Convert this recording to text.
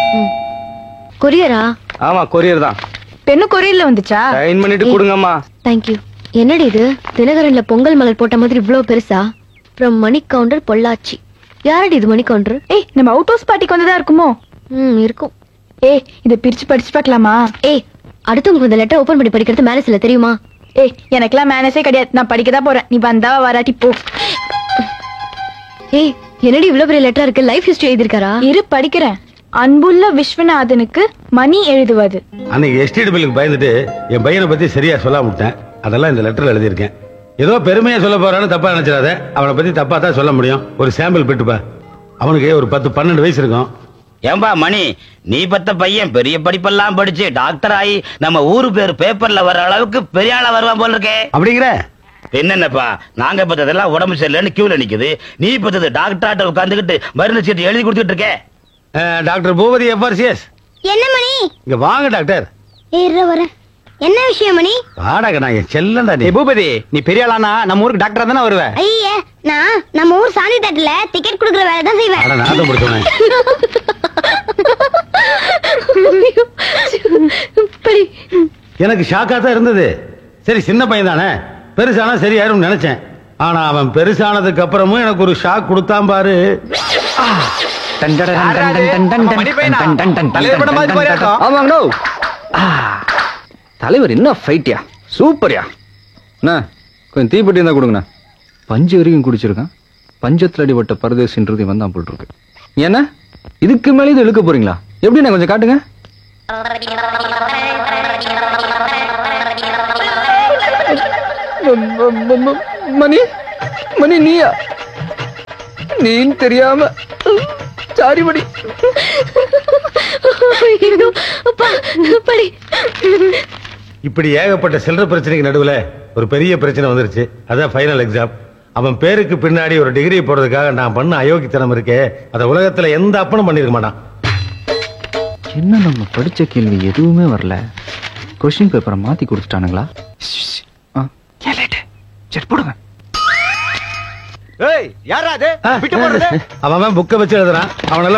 கொரியரா ஆமா கொரியர் தான் பெண்ணு கொரியர்ல வந்துச்சா சைன் பண்ணிட்டு கொடுங்கம்மா தேங்க்யூ என்னடி இது தினகரன்ல பொங்கல் மலர் போட்ட மாதிரி இவ்ளோ பெருசா ஃப்ரம் மணி கவுண்டர் பொள்ளாச்சி யாரடி இது மணி கவுண்டர் ஏய் நம்ம அவுட் ஹவுஸ் பார்ட்டிக்கு வந்ததா இருக்குமோ ம் இருக்கும் ஏய் இத பிரிச்சு படிச்சு பார்க்கலாமா ஏய் அடுத்தவங்களுக்கு இந்த லெட்டர் ஓபன் பண்ணி படிக்கிறது மேலே சில தெரியுமா ஏய் எனக்கெல்லாம் மேனஸே கிடையாது நான் படிக்க தான் போறேன் நீ வந்தா வராட்டி போ ஏய் என்னடி இவ்ளோ பெரிய லெட்டர் இருக்கு லைஃப் ஹிஸ்டரி எழுதிருக்காரா இரு படிக்கிறேன் அன்புள்ள விஸ்வநாதனுக்கு மணி எழுதுவது அன்னைக்கு எஸ்டேட் பில்லுக்கு பயந்துட்டு என் பையனை பத்தி சரியா சொல்லாம விட்டேன் அதெல்லாம் இந்த லெட்டர்ல எழுதியிருக்கேன் ஏதோ பெருமையா சொல்ல போறான்னு தப்பா நினைச்சிடாத அவனை பத்தி தப்பா தான் சொல்ல முடியும் ஒரு சாம்பிள் பெட்டுப்பா அவனுக்கு ஒரு பத்து பன்னெண்டு வயசு இருக்கும் ஏம்பா மணி நீ பத்த பையன் பெரிய படிப்பெல்லாம் படிச்சு டாக்டர் ஆகி நம்ம ஊரு பேர் பேப்பர்ல வர அளவுக்கு பெரிய ஆளா வருவான் போல இருக்கே அப்படிங்கிற என்னென்னப்பா நாங்க பத்ததெல்லாம் உடம்பு சரியில்லைன்னு கியூல நிக்குது நீ பத்தது டாக்டர் உட்காந்துக்கிட்டு மருந்து சீட்டு எழுதி கொடுத்துட்டு இருக்கே அஹ், டாக்டர் பூபதி எஃப்ஆர்சிஎஸ் என்ன மணி இங்க வாங்க டாக்டர் ஏற வர என்ன விஷயம் மணி வாடகை நான் என் செல்லண்டா நீ ஏய் பூபதி நீ பெரிய ஆளானா நம்ம ஊருக்கு டாக்டரா தானே வருவ ஐய நான் நம்ம ஊர் சாந்தி தட்டுல டிக்கெட் குடுக்குற வேலை தான் செய்வேன் அட நாதம் முடிச்சவனே படி எனக்கு ஷாக்கா தான் இருந்தது சரி சின்ன பையன் தானே பெருசானா சரியாயிரும் நினைச்சேன் ஆனா அவன் பெருசானதுக்கு அப்புறமும் எனக்கு ஒரு ஷாக் கொடுத்தான் பாரு டன் டன் டன் டன் டன் டன் டன் மணி பையனா? டன் டன் டன் தலைவர் படம் மாதிரி போறியா இருக்கும்? ஆமாங்க நோ தலைவர் என்ன ஃபைட்யா சூப்பர்யா அண்ணா கொஞ்சம் தீப்பெட்டி இருந்தா கொடுங்கண்ணா பஞ்சு வரைக்கும் குடிச்சிருக்கான் பஞ்சத்துல அடிபட்ட பரதேசின்றது இவன் தான் போல் இருக்கு ஏன்னா இதுக்கு மேலே இது இழுக்க போறீங்களா எப்படிண்ணா கொஞ்சம் காட்டுங்க ம- ம- ம- மணி மணி நீயா நீன்னு தெரியாம சாரி மணி ஐயோ, அப்பா படி இப்படி ஏகப்பட்ட சில்லற பிரச்சனைக்கு நடுவுல ஒரு பெரிய பிரச்சனை வந்துருச்சு அதான் ஃபைனல் எக்ஸாம் அவன் பேருக்கு பின்னாடி ஒரு டிகிரி போடுறதுக்காக நான் பண்ண அயோக்கித்தனம் இருக்கே அதை உலகத்துல எந்த அப்பனும் பண்ணிருக்க மாட்டான் என்ன நம்ம படிச்ச கேள்வி எதுவுமே வரல கொஸ்டின் பேப்பரை மாத்தி கொடுத்துட்டானுங்களா ஆ, ஏன் late? சரி போடுங்க ஏய் யாரா அது விட்டு போடுறது அவன் புக்கை வச்சு எழுதுறான் அவனெல்லாம்